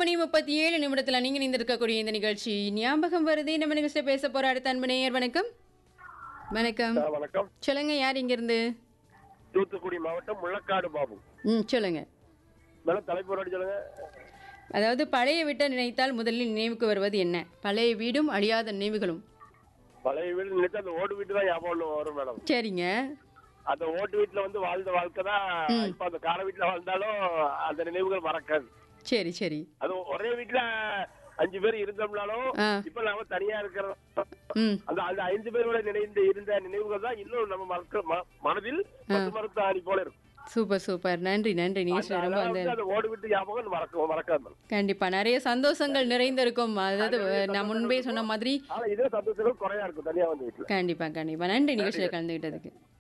மணி முப்பத்தி ஏழு நிமிடத்துல நீங்க நிந்திருக்கக்கூடிய இந்த நிகழ்ச்சி ஞாபகம் வருதே நம்ம நிகழ்ச்சியில பேச போற அடுத்த அன்பு நேயர் வணக்கம் வணக்கம் சார், வணக்கம் சொல்லுங்க யார் இங்க இருந்து தூத்துக்குடி மாவட்டம் முள்ளக்காடு பாபு ம் சொல்லுங்க மேடம் தலைப்பு சொல்லுங்க அதாவது பழைய வீட்டை நினைத்தால் முதலில் நினைவுக்கு வருவது என்ன பழைய வீடும் அழியாத நினைவுகளும் பழைய வீடு நினைச்சு அந்த ஓட்டு வீட்டு தான் ஞாபகம் வரும் மேடம் சரிங்க அந்த ஓட்டு வீட்டுல வந்து வாழ்ந்த வாழ்க்கை தான் இப்ப அந்த கார வீட்டுல வாழ்ந்தாலும் அந்த நினைவுகள் மறக்காது சரி சரி அது ஒரே வீட்டுல அஞ்சு பேர் இருந்தோம்னாலும் ஆ. இப்ப நாம தனியா இருக்கிற ம் அந்த அந்த ஐந்து பேரோட நினைந்து இருந்த நினைவுகள் தான் இன்னும் நம்ம மறக்க ம- மனதில் பத்து மரத்த ஆணி போல இருக்கும் சூப்பர் சூப்பர் நன்றி நன்றி நிகழ்ச்சி ரொம்ப அதனால வந்து வந்து அந்த ஓடு வீட்டு ஞாபகம் மறக்க மறக்காது மேடம் கண்டிப்பா நிறைய சந்தோஷங்கள் நிறைந்திருக்கும் அதாவது நான் முன்பே சொன்ன மாதிரி ஆனா இதே சந்தோஷங்கள் குறையா இருக்கும் தனியா வந்து வீட்டுல கண்டிப்பா கண்டிப்பா நன்றி நிகழ்ச்சியில் கலந்துகிட்டதுக்கு